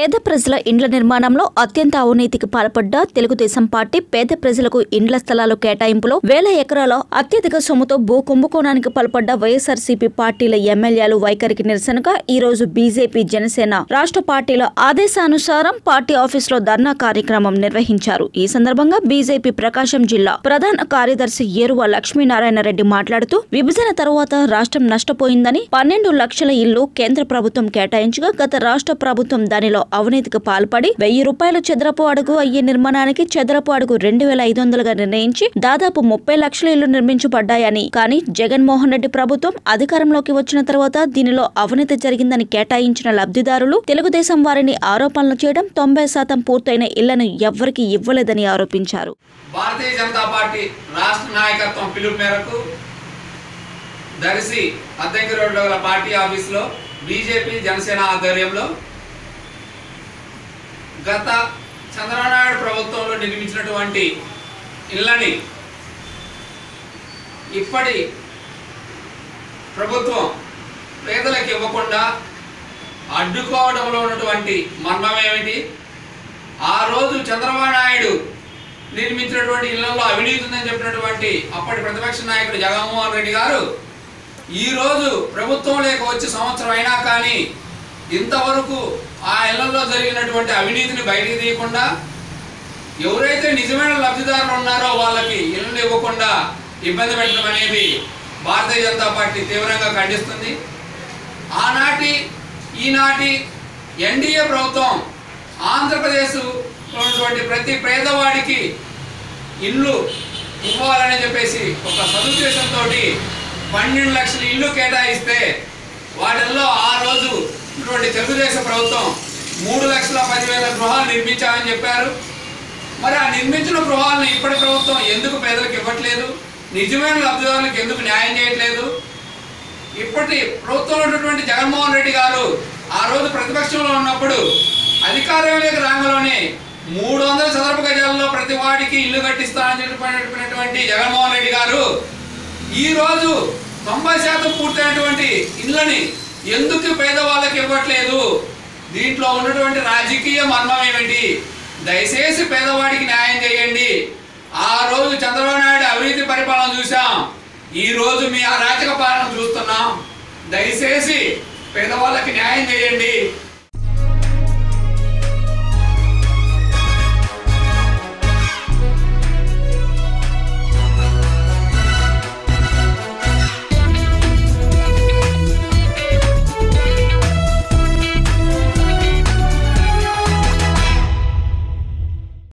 పేద ప్రజల ఇండ్ల నిర్మాణంలో అత్యంత అవినీతికి పాల్పడ్డ తెలుగుదేశం పార్టీ పేద ప్రజలకు ఇండ్ల స్థలాలు కేటాయింపులో వేల ఎకరాల అత్యధిక సొమ్ముతో భూ కుంభకోణానికి పాల్పడ్డ వైఎస్ఆర్సీపీ పార్టీల ఎమ్మెల్యేలు వైఖరికి నిరసనగా ఈ రోజు బీజేపీ జనసేన రాష్ట్ర పార్టీల ఆదేశానుసారం పార్టీ ఆఫీసులో ధర్నా కార్యక్రమం నిర్వహించారు ఈ సందర్భంగా బీజేపీ ప్రకాశం జిల్లా ప్రధాన కార్యదర్శి ఏరువ లక్ష్మీనారాయణ రెడ్డి మాట్లాడుతూ విభజన తరువాత రాష్ట్రం నష్టపోయిందని పన్నెండు లక్షల ఇల్లు కేంద్ర ప్రభుత్వం కేటాయించగా గత రాష్ట్ర ప్రభుత్వం దానిలో అవినీతికి పాల్పడి వెయ్యి రూపాయల చదరపు అడుగు అయ్యే నిర్మాణానికి చదరపు అడుగు రెండు వేల ఐదు వందలుగా నిర్ణయించి దాదాపు ముప్పై లక్షల ఇళ్లు నిర్మించబడ్డాయని కానీ జగన్మోహన్ రెడ్డి ప్రభుత్వం అధికారంలోకి వచ్చిన తర్వాత దీనిలో అవినీతి జరిగిందని కేటాయించిన లబ్ధిదారులు తెలుగుదేశం వారిని ఆరోపణలు చేయడం తొంభై శాతం పూర్తయిన ఇళ్లను ఎవ్వరికీ ఇవ్వలేదని ఆరోపించారు భారతీయ జనతా పార్టీ రాష్ట్ర నాయకత్వం పిలుపు మేరకు దర్శి అద్దెంకి రోడ్లో గల పార్టీ ఆఫీసులో బీజేపీ జనసేన ఆధ్వర్యంలో గత చంద్రబాబు నాయుడు ప్రభుత్వంలో నిర్మించినటువంటి ఇళ్ళని ఇప్పటి ప్రభుత్వం పేదలకు ఇవ్వకుండా అడ్డుకోవడంలో ఉన్నటువంటి మర్మం ఏమిటి ఆ రోజు చంద్రబాబు నాయుడు నిర్మించినటువంటి ఇళ్లలో అవినీతి ఉందని చెప్పినటువంటి అప్పటి ప్రతిపక్ష నాయకుడు జగన్మోహన్ రెడ్డి గారు ఈ రోజు ప్రభుత్వంలోకి వచ్చి సంవత్సరం అయినా కానీ ఇంతవరకు ఆ ఇళ్లలో జరిగినటువంటి అవినీతిని బయటికి తీయకుండా ఎవరైతే నిజమైన లబ్ధిదారులు ఉన్నారో వాళ్ళకి ఇళ్ళు ఇవ్వకుండా ఇబ్బంది పెట్టడం అనేది భారతీయ జనతా పార్టీ తీవ్రంగా ఖండిస్తుంది ఆనాటి ఈనాటి ఎన్డీఏ ప్రభుత్వం ఆంధ్రప్రదేశ్ ఉన్నటువంటి ప్రతి పేదవాడికి ఇల్లు ఇవ్వాలని చెప్పేసి ఒక సదుద్దేశంతో పన్నెండు లక్షల ఇల్లు కేటాయిస్తే వాటిల్లో ఆ రోజు ఉన్నటువంటి తెలుగుదేశం ప్రభుత్వం మూడు లక్షల పదివేల గృహాలు నిర్మించామని చెప్పారు మరి ఆ నిర్మించిన గృహాలను ఇప్పటి ప్రభుత్వం ఎందుకు పేదలకు ఇవ్వట్లేదు నిజమైన లబ్ధిదారులకు ఎందుకు న్యాయం చేయట్లేదు ఇప్పటి ప్రభుత్వంలో ఉన్నటువంటి జగన్మోహన్ రెడ్డి గారు ఆ రోజు ప్రతిపక్షంలో ఉన్నప్పుడు అధికారంలోకి రాగానే మూడు వందల చదరపు గజాలలో ప్రతి వాడికి ఇల్లు కట్టిస్తానని చెప్పినటువంటి జగన్మోహన్ రెడ్డి గారు ఈ రోజు తొంభై శాతం పూర్తయినటువంటి ఇళ్ళని ఎందుకు పేదవాళ్ళకి ఇవ్వట్లేదు దీంట్లో ఉన్నటువంటి రాజకీయ మర్మం ఏమిటి దయచేసి పేదవాడికి న్యాయం చేయండి ఆ రోజు చంద్రబాబు నాయుడు అవినీతి పరిపాలన చూసాం ఈ రోజు మీ అరాచక పాలన చూస్తున్నాం దయచేసి పేదవాళ్ళకి న్యాయం చేయండి